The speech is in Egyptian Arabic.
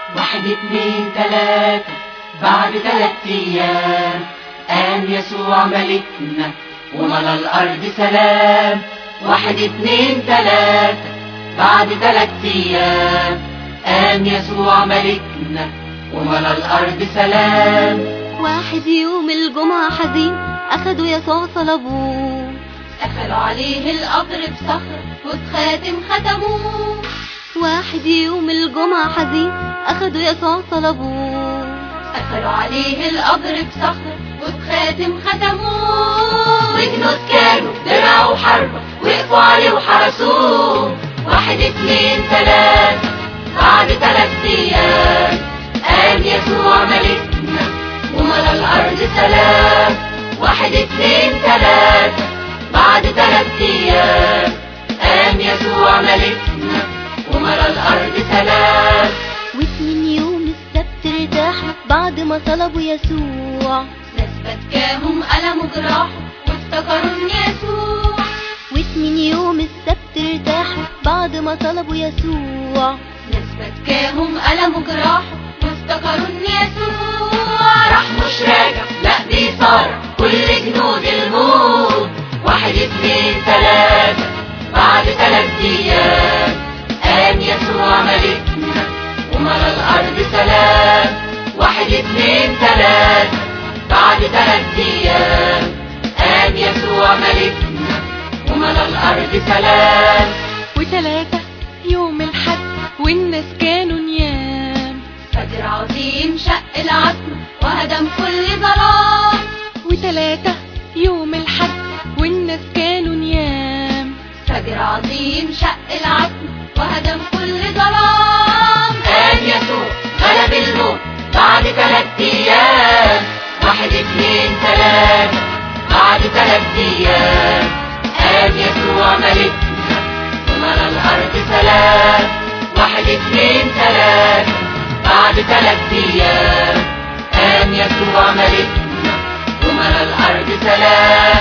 واحد اتنين تلاتة بعد تلات أيام قام يسوع ملكنا وملا الأرض سلام واحد اتنين تلاتة بعد تلات أيام قام يسوع ملكنا وملا الأرض سلام واحد يوم الجمعة حزين أخدوا يسوع صلبوه قفلوا عليه القبر بصخر وبخاتم ختموه واحد يوم الجمعة حزين أخدوا يسوع صلبوه قفلوا عليه القبر بصخر وبخاتم ختموه وجنود كانوا درع وحربة وقفوا عليه وحرسوه واحد اتنين تلاتة بعد تلات أيام قام يسوع ملكنا وملا الأرض سلام واحد اتنين تلاتة بعد تلات أيام قام يسوع ملكنا وملا الأرض سلام واتنين يوم السبت ارتاحوا بعد ما صلبوا يسوع ناس بكاهم ألم وجراح وافتكروا إن يسوع واتنين يوم السبت ارتاحوا بعد ما صلبوا يسوع ناس بكاهم ألم وجراح وافتكروا إن يسوع راح مش راجع لا بيصارع كل جنود الموت واحد اتنين تلاتة بعد تلات أيام قام يسوع ملكنا وملا الأرض سلام واحد اتنين تلاتة بعد تلات أيام قام يسوع ملكنا وملا الأرض سلام وتلاتة يوم الحد والناس كانوا نيام فجر عظيم شق العتمة وهدم كل ظلام وتلاتة يوم الحد والناس كانوا نيام فجر عظيم شق العتمة وهدم كل ظلام قام يسوع غلب الموت بعد تلات أيام واحد اتنين تلاتة بعد تلات أيام قام يسوع ملكنا وملا الأرض سلام واحد اتنين تلاتة بعد تلات أيام قام يسوع ملكنا وملا الأرض سلام